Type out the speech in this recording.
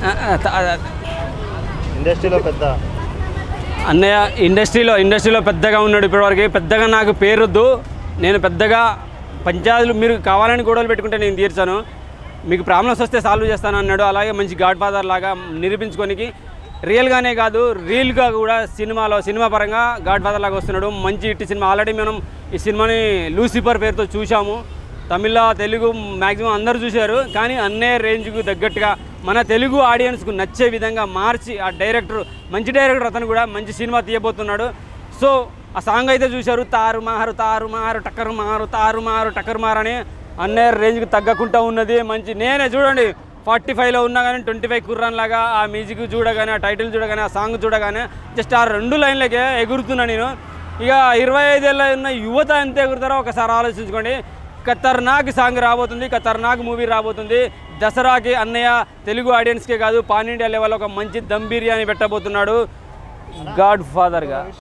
ఆ, ఆ, త- ఆ, ఇండస్ట్రీలో పెద్ద అన్నయ్య ఇండస్ట్రీలో ఇండస్ట్రీలో పెద్దగా ఉన్నాడు ఇప్పటివరకు పెద్దగా నాకు పేరొద్దు నేను పెద్దగా పంచాయతీలు మీరు కావాలని గొడవలు పెట్టుకుంటే నేను తీర్చాను మీకు ప్రాబ్లమ్స్ వస్తే సాల్వ్ చేస్తాను అన్నాడు అలాగే మంచి గాడ్ ఫాదర్ లాగా నిరూపించుకోనికి రియల్గానే కాదు రియల్గా కూడా సినిమాలో సినిమా పరంగా గాడ్ ఫాదర్ లాగా వస్తున్నాడు మంచి ఇట్టి సినిమా ఆల్రెడీ మనం ఈ సినిమాని లూసిఫర్ పేరుతో చూసాము తమిళ తెలుగు మ్యాక్సిమం అందరూ చూశారు కానీ అన్నే రేంజ్కు తగ్గట్టుగా మన తెలుగు ఆడియన్స్కు నచ్చే విధంగా మార్చి ఆ డైరెక్టర్ మంచి డైరెక్టర్ అతను కూడా మంచి సినిమా తీయబోతున్నాడు సో ఆ సాంగ్ అయితే చూశారు తారు మారు తారు మారు టక్కరు మారు తారు మారు టక్కరు మారు అని అన్నే రేంజ్కి తగ్గకుండా ఉన్నది మంచి నేనే చూడండి ఫార్టీ ఫైవ్లో ఉన్నా కానీ ట్వంటీ ఫైవ్ కుర్రాన్ లాగా ఆ మ్యూజిక్ చూడగానే ఆ టైటిల్ చూడగానే ఆ సాంగ్ చూడగానే జస్ట్ ఆ రెండు లైన్లకే ఎగురుతున్నా నేను ఇక ఇరవై ఐదేళ్ళ ఉన్న యువత ఎంత ఎగురుతారో ఒకసారి ఆలోచించుకోండి ఖతర్నాక్ సాంగ్ రాబోతుంది ఖతర్నాక్ మూవీ రాబోతుంది దసరాకి అన్నయ్య తెలుగు ఆడియన్స్కే కాదు పాన్ ఇండియా లెవెల్ ఒక మంచి దమ్ బిర్యానీ పెట్టబోతున్నాడు గాడ్ ఫాదర్గా